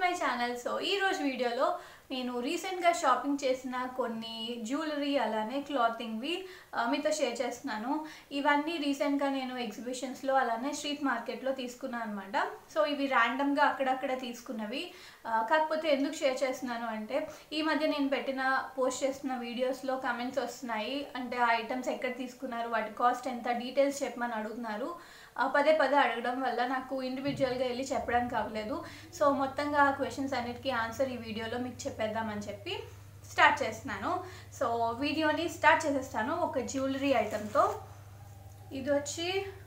my channel so ఈ రోజు వీడియోలో నేను రీసెంట్గా షాపింగ్ చేసిన కొన్ని జ్యువెలరీ అలానే క్లాతింగ్వి ఆ, మీతో షేర్ చేస్తున్నాను ఇవన్నీ రీసెంట్గా నేను ఎగ్జిబిషన్స్లో అలానే స్ట్రీట్ మార్కెట్లో తీసుకున్నాను అనమాట సో ఇవి ర్యాండమ్గా అక్కడక్కడ తీసుకున్నవి ఆ, కాకపోతే ఎందుకు షేర్ చేస్తున్నాను అంటే ఈ మధ్య నేను పెట్టిన పోస్ట్ చేస్తున్న వీడియోస్లో కమెంట్స్ వస్తున్నాయి అంటే ఆ ఐటమ్స్ ఎక్కడ తీసుకున్నారు వాటి కాస్ట్ ఎంత డీటెయిల్స్ చెప్పమని అడుగుతున్నారు ఆ, పదే పదే అడగడం వల్ల నాకు ఇండివిజువల్గా వెళ్ళి చెప్పడానికి అవ్వలేదు సో మొత్తంగా ఆ క్వశ్చన్స్ అన్నిటికీ ఆన్సర్ ఈ వీడియోలో మీకు చెప్పేద్దామని చెప్పి స్టార్ట్ చేస్తున్నాను సో వీడియోని స్టార్ట్ చేసేస్తాను ఒక జ్యువెలరీ ఐటెంతో ఇది వచ్చి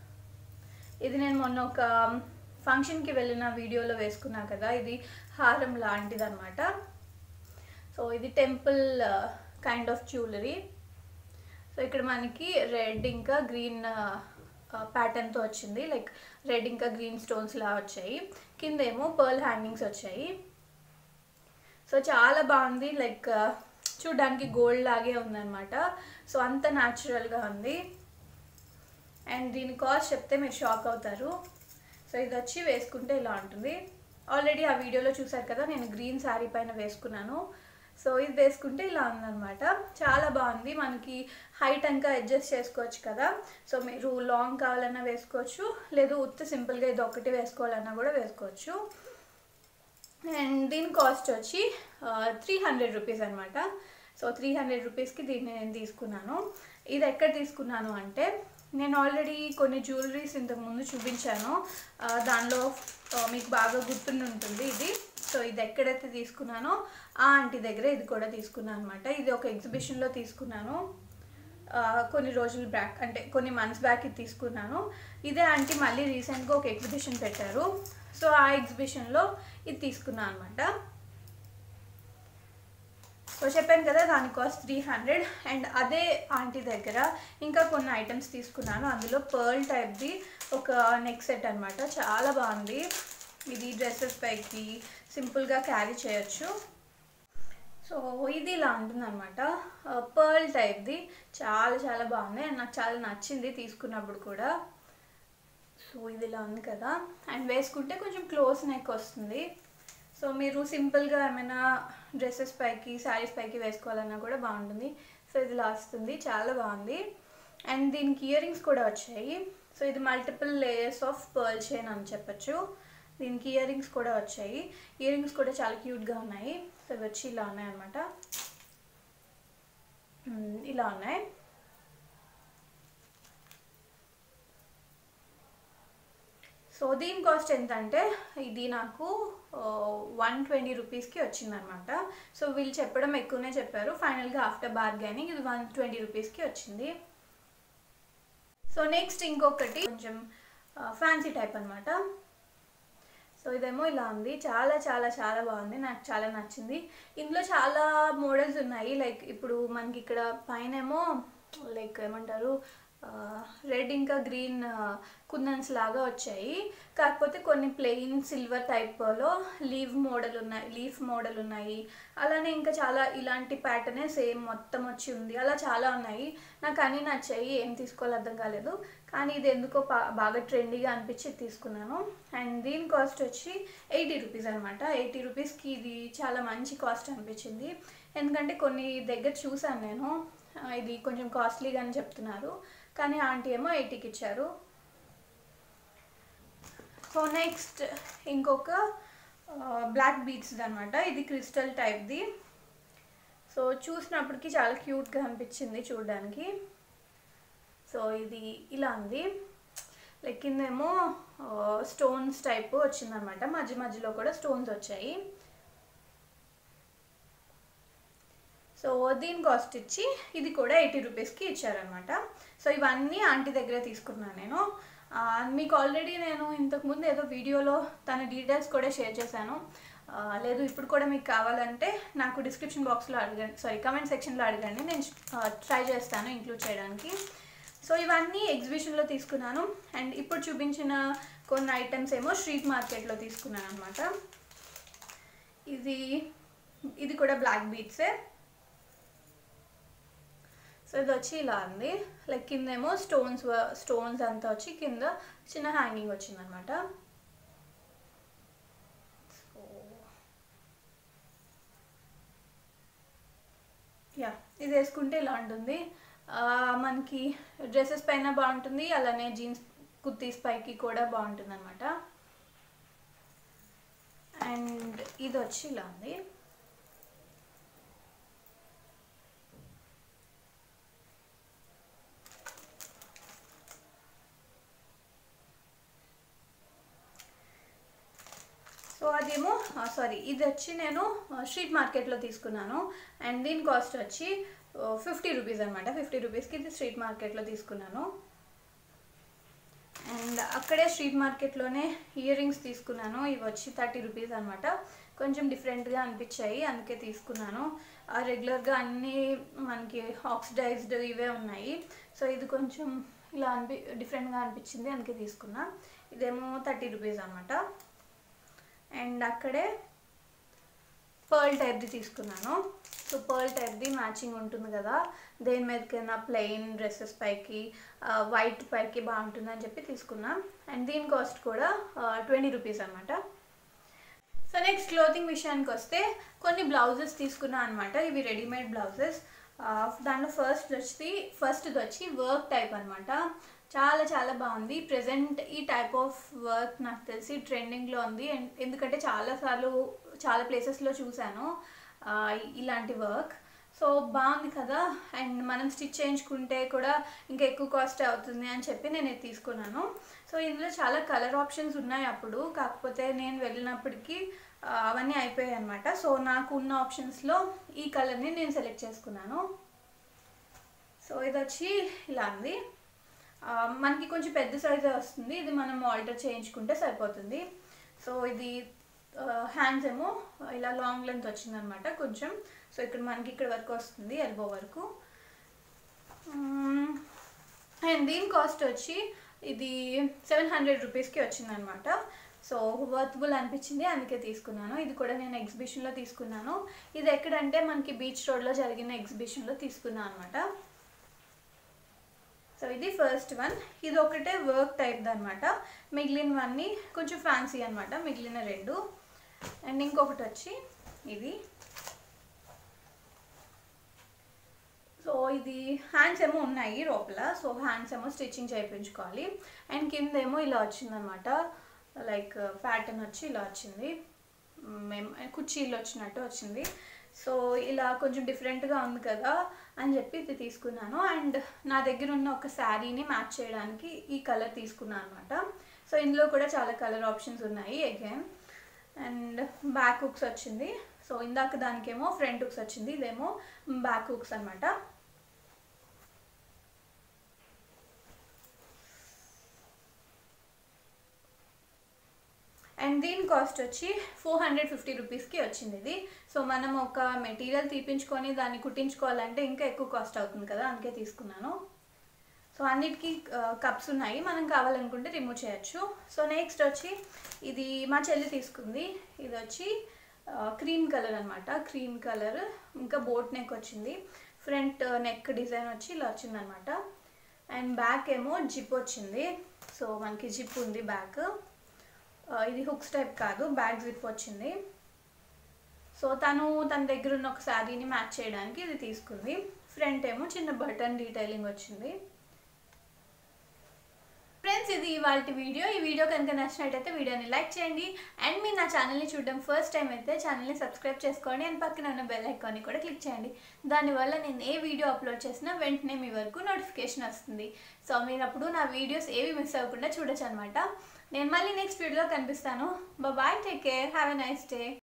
ఇది నేను మొన్న ఒక ఫంక్షన్కి వెళ్ళిన వీడియోలో వేసుకున్నా కదా ఇది హారం లాంటిది అనమాట సో ఇది temple kind of jewellery so ఇక్కడ మనకి రెడ్ ఇంకా గ్రీన్ ప్యాటర్న్తో వచ్చింది లైక్ రెడ్ ఇంకా గ్రీన్ స్టోన్స్ లా వచ్చాయి కింద ఏమో పర్ల్ హ్యాంగింగ్స్ వచ్చాయి సో చాలా బాగుంది లైక్ చూడడానికి గోల్డ్ లాగే ఉందన్నమాట సో అంత న్యాచురల్గా ఉంది అండ్ దీని కాస్ట్ చెప్తే మీరు షాక్ అవుతారు సో ఇది వచ్చి వేసుకుంటే ఇలా ఉంటుంది ఆల్రెడీ ఆ వీడియోలో చూసారు కదా నేను గ్రీన్ శారీ పైన వేసుకున్నాను సో ఇది వేసుకుంటే ఇలా ఉందన్నమాట చాలా బాగుంది మనకి హైట్ అంకా అడ్జస్ట్ చేసుకోవచ్చు కదా సో మీరు లాంగ్ కావాలన్నా వేసుకోవచ్చు లేదు ఉత్త సింపుల్గా ఇది ఒకటి వేసుకోవాలన్నా కూడా వేసుకోవచ్చు అండ్ దీని కాస్ట్ వచ్చి త్రీ హండ్రెడ్ రూపీస్ అనమాట సో త్రీ హండ్రెడ్ రూపీస్కి దీన్ని నేను తీసుకున్నాను ఇది ఎక్కడ తీసుకున్నాను అంటే నేను ఆల్రెడీ కొన్ని జ్యువెలరీస్ ఇంతకు ముందు చూపించాను ఆ, దానిలో ఆ, మీకు బాగా గుర్తుండి ఉంటుంది ఇది సో ఇది ఎక్కడైతే తీసుకున్నానో ఆ ఆంటీ దగ్గర ఇది కూడా తీసుకున్నాను అనమాట ఇది ఒక ఎగ్జిబిషన్లో తీసుకున్నాను ఆ, కొన్ని రోజులు బ్యాక్ అంటే కొన్ని మంత్స్ బ్యాక్ ఇది తీసుకున్నాను ఇదే ఆంటీ మళ్ళీ రీసెంట్గా ఒక ఎగ్జిబిషన్ పెట్టారు సో ఆ ఎగ్జిబిషన్లో ఇది తీసుకున్నాను అనమాట సో చెప్పాను కదా దాని కాస్ట్ త్రీ హండ్రెడ్ అండ్ అదే ఆంటీ దగ్గర ఇంకా కొన్ని ఐటమ్స్ తీసుకున్నాను అందులో పర్ల్ టైప్ది ఒక నెక్ సెట్ అనమాట చాలా బాగుంది ఇది డ్రెస్సెస్ పైకి సింపుల్గా క్యారీ చేయొచ్చు సో ఇది ఇలా ఉంటుంది అనమాట పర్ల్ టైప్ది చాలా చాలా బాగుంది అండ్ నాకు చాలా నచ్చింది తీసుకున్నప్పుడు కూడా సో ఇది ఇలా ఉంది కదా అండ్ వేసుకుంటే కొంచెం క్లోజ్ నెక్ వస్తుంది సో మీరు సింపుల్గా ఏమైనా డ్రెస్సెస్ పైకి శారీస్ పైకి వేసుకోవాలన్నా కూడా బాగుంటుంది సో ఇది ఇలా వస్తుంది చాలా బాగుంది అండ్ దీనికి ఇయర్ రింగ్స్ కూడా వచ్చాయి సో ఇది multiple layers of pearl chain అని చెప్పొచ్చు దీనికి ఇయర్ రింగ్స్ కూడా వచ్చాయి ఇయర్ రింగ్స్ కూడా చాలా క్యూట్గా ఉన్నాయి సో ఇవి వచ్చి ఇలా ఉన్నాయన్నమాట మ్మ్, ఇలా ఉన్నాయి సో దీని కాస్ట్ ఎంత అంటే ఇది నాకు వన్ ట్వంటీ రూపీస్కి వచ్చిందనమాట సో వీళ్ళు చెప్పడం ఎక్కువనే చెప్పారు ఫైనల్గా ఆఫ్టర్ బార్గెనింగ్ ఇది వన్ ట్వంటీ రూపీస్కి వచ్చింది సో నెక్స్ట్ ఇంకొకటి కొంచెం ఫ్యాన్సీ టైప్ అనమాట సో ఇదేమో ఇలా ఉంది చాలా చాలా చాలా బాగుంది నాకు చాలా నచ్చింది ఇందులో చాలా మోడల్స్ ఉన్నాయి లైక్ ఇప్పుడు మనకి ఇక్కడ పైన ఏమో లైక్ ఏమంటారు రెడ్ ఇంకా గ్రీన్ కుందన్స్ లాగా వచ్చాయి కాకపోతే కొన్ని ప్లెయిన్ సిల్వర్ టైప్లో లీవ్ మోడల్ ఉన్నాయి లీఫ్ మోడల్ ఉన్నాయి అలానే ఇంకా చాలా ఇలాంటి ప్యాటర్నే సేమ్ మొత్తం వచ్చి ఉంది అలా చాలా ఉన్నాయి నాకు అన్నీ నచ్చాయి ఏం తీసుకోవాలో అర్థం కాలేదు కానీ ఇది ఎందుకో బా- బాగా ట్రెండీగా అనిపించి ఇది తీసుకున్నాను అండ్ దీని కాస్ట్ వచ్చి ఎయిటీ రూపీస్ అనమాట ఎయిటీ రూపీస్కి ఇది చాలా మంచి కాస్ట్ అనిపించింది ఎందుకంటే కొన్ని దగ్గర చూసాను నేను ఆ, ఇది కొంచెం కాస్ట్లీగా అని చెప్తున్నారు కానీ ఆంటీ ఏమో ఎయిటీకి ఇచ్చారు సో నెక్స్ట్ ఇంకొక బ్లాక్ బీట్స్ అనమాట ఇది క్రిస్టల్ టైప్ది సో చూసినప్పటికి చాలా క్యూట్గా అనిపించింది చూడడానికి సో ఇది ఇలా ఉంది లైక్ కిందేమో స్టోన్స్ టైప్ వచ్చిందనమాట మధ్య మధ్యలో కూడా స్టోన్స్ వచ్చాయి సో దీని కాస్ట్ ఇచ్చి ఇది కూడా ఎయిటీ రూపీస్కి ఇచ్చారనమాట సో ఇవన్నీ ఆంటీ దగ్గరే తీసుకున్నాను నేను ఆ, మీకు ఆల్రెడీ నేను ఇంతకుముందు ఏదో వీడియోలో తన డీటెయిల్స్ కూడా షేర్ చేశాను ఆ, లేదు ఇప్పుడు కూడా మీకు కావాలంటే నాకు డిస్క్రిప్షన్ బాక్స్లో అడగండి సారీ కమెంట్ సెక్షన్లో అడగండి నేను ట్రై చేస్తాను ఇంక్లూడ్ చేయడానికి సో ఇవన్నీ ఎగ్జిబిషన్లో తీసుకున్నాను అండ్ ఇప్పుడు చూపించిన కొన్ని ఐటమ్స్ ఏమో స్ట్రీట్ మార్కెట్లో తీసుకున్నాను అనమాట ఇది ఇది కూడా బ్లాక్ బీట్సే సో ఇది వచ్చి ఇలా ఉంది లైక్ కిందేమో స్టోన్స్ స్టోన్స్ అంతా వచ్చి కింద చిన్న హ్యాంగింగ్ వచ్చిందనమాట సో ఇది వేసుకుంటే ఇలా ఉంటుంది ఆ, మనకి డ్రెస్సెస్ పైన బాగుంటుంది అలానే జీన్స్ కుర్తీస్ పైకి కూడా బాగుంటుంది అనమాట అండ్ ఇది వచ్చి ఇలా ఉంది సో అదేమో సారీ ఇది వచ్చి నేను స్ట్రీట్ మార్కెట్లో తీసుకున్నాను అండ్ దీని కాస్ట్ వచ్చి ఫిఫ్టీ రూపీస్ అనమాట ఫిఫ్టీ రూపీస్కి ఇది స్ట్రీట్ మార్కెట్లో తీసుకున్నాను అండ్ అక్కడే స్ట్రీట్ మార్కెట్లోనే ఇయర్ రింగ్స్ తీసుకున్నాను ఇవి వచ్చి థర్టీ రూపీస్ అనమాట కొంచెం డిఫరెంట్గా అనిపించాయి అందుకే తీసుకున్నాను ఆ రెగ్యులర్గా అన్నీ మనకి ఆక్సిడైజ్డ్ ఇవే ఉన్నాయి సో ఇది కొంచెం ఇలా అనిపి డిఫరెంట్గా అనిపించింది అందుకే తీసుకున్నా ఇదేమో థర్టీ రూపీస్ అనమాట అండ్ అక్కడే పర్ల్ టైప్ది తీసుకున్నాను సో పర్ల్ టైప్ది మ్యాచింగ్ ఉంటుంది కదా దేని మీదకైనా ప్లెయిన్ డ్రెస్సెస్ పైకి వైట్ పైకి బాగుంటుందని చెప్పి తీసుకున్నా అండ్ దీని కాస్ట్ కూడా ట్వంటీ రూపీస్ అనమాట సో నెక్స్ట్ క్లోతింగ్ విషయానికి వస్తే కొన్ని బ్లౌజెస్ తీసుకున్నా అనమాట ఇవి రెడీమేడ్ బ్లౌజెస్ దాంట్లో ఫస్ట్ వచ్చి ఫస్ట్ది వచ్చి వర్క్ టైప్ అనమాట చాలా చాలా బాగుంది ప్రజెంట్ ఈ టైప్ ఆఫ్ వర్క్ నాకు తెలిసి ట్రెండింగ్లో ఉంది అండ్ ఎందుకంటే చాలాసార్లు చాలా ప్లేసెస్లో చూశాను ఆ, ఇలాంటి వర్క్ సో బాగుంది కదా అండ్ మనం స్టిచ్ చేయించుకుంటే కూడా ఇంకా ఎక్కువ కాస్ట్ అవుతుంది అని చెప్పి నేను ఇది తీసుకున్నాను సో ఇందులో చాలా కలర్ ఆప్షన్స్ ఉన్నాయి అప్పుడు కాకపోతే నేను వెళ్ళినప్పటికీ ఆ, అవన్నీ అయిపోయాయి అనమాట సో నాకు ఉన్న ఆప్షన్స్లో ఈ కలర్ని నేను సెలెక్ట్ చేసుకున్నాను సో ఇది వచ్చి ఇలా ఉంది ఆ, మనకి కొంచెం పెద్ద సైజే వస్తుంది ఇది మనం ఆల్టర్ చేయించుకుంటే సరిపోతుంది సో ఇది హ్యాండ్స్ ఏమో ఇలా లాంగ్ లెంత్ వచ్చిందనమాట కొంచెం సో ఇక్కడ మనకి ఇక్కడ వరకు వస్తుంది ఎల్బో వరకు అండ్ దీని కాస్ట్ వచ్చి ఇది సెవెన్ హండ్రెడ్ రూపీస్కి వచ్చిందనమాట సో వర్త్బుల్ అనిపించింది అందుకే తీసుకున్నాను ఇది కూడా నేను ఎగ్జిబిషన్లో తీసుకున్నాను ఇది ఎక్కడంటే మనకి బీచ్ రోడ్లో జరిగిన ఎగ్జిబిషన్లో తీసుకున్నాను అనమాట సో ఇది ఫస్ట్ వన్ ఇది ఒకటే వర్క్ టైప్ అనమాట మిగిలినవన్నీ కొంచెం ఫ్యాన్సీ అనమాట మిగిలిన రెండు అండ్ ఇంకొకటి వచ్చి ఇది సో ఇది హ్యాండ్స్ ఏమో ఉన్నాయి లోపల సో హ్యాండ్స్ ఏమో స్టిచ్చింగ్ చేయించుకోవాలి అండ్ కింద ఏమో ఇలా వచ్చిందనమాట లైక్ ప్యాటర్న్ వచ్చి ఇలా వచ్చింది మేము కుర్చీలు వచ్చినట్టు వచ్చింది సో ఇలా కొంచెం డిఫరెంట్గా ఉంది కదా అని చెప్పి ఇది తీసుకున్నాను అండ్ నా దగ్గర ఉన్న ఒక శారీని మ్యాచ్ చేయడానికి ఈ కలర్ తీసుకున్నాను అనమాట సో ఇందులో కూడా చాలా కలర్ ఆప్షన్స్ ఉన్నాయి అగైన్ అండ్ బ్యాక్ హుక్స్ వచ్చింది సో ఇందాక దానికేమో ఫ్రంట్ హుక్స్ వచ్చింది ఇదేమో బ్యాక్ హుక్స్ అనమాట అండ్ దీని కాస్ట్ వచ్చి ఫోర్ హండ్రెడ్ ఫిఫ్టీ రూపీస్కి వచ్చింది ఇది సో మనం ఒక మెటీరియల్ తీపించుకొని దాన్ని కుట్టించుకోవాలంటే ఇంకా ఎక్కువ కాస్ట్ అవుతుంది కదా అందుకే తీసుకున్నాను సో అన్నిటికీ కప్స్ ఉన్నాయి మనం కావాలనుకుంటే రిమూవ్ చేయొచ్చు సో నెక్స్ట్ వచ్చి ఇది మా చెల్లి తీసుకుంది ఇది వచ్చి క్రీమ్ కలర్ అనమాట క్రీమ్ కలర్ ఇంకా బోట్ నెక్ వచ్చింది ఫ్రంట్ నెక్ డిజైన్ వచ్చి ఇలా వచ్చిందనమాట అండ్ బ్యాక్ ఏమో జిప్ వచ్చింది సో మనకి జిప్ ఉంది బ్యాక్ ఇది హుక్స్ టైప్ కాదు బ్యాక్ జిప్ వచ్చింది సో తను తన దగ్గర ఉన్న ఒక శారీని మ్యాచ్ చేయడానికి ఇది తీసుకుంది ఫ్రంట్ ఏమో చిన్న బటన్ డీటెయిలింగ్ వచ్చింది ఫ్రెండ్స్ ఇది ఇవాళ వీడియో ఈ వీడియో కనుక నచ్చినట్టయితే వీడియోని లైక్ చేయండి అండ్ మీరు నా ఛానల్ని చూడడం ఫస్ట్ టైం అయితే ఛానల్ని సబ్స్క్రైబ్ చేసుకోండి అండ్ పక్కన ఉన్న బెల్ ఐకాన్ని కూడా క్లిక్ చేయండి దానివల్ల నేను ఏ వీడియో అప్లోడ్ చేసినా వెంటనే మీ వరకు నోటిఫికేషన్ వస్తుంది సో మీరు అప్పుడు నా వీడియోస్ ఏవి మిస్ అవ్వకుండా చూడొచ్చు అనమాట నేను మళ్ళీ నెక్స్ట్ వీడియోలో కనిపిస్తాను bye take care have a nice day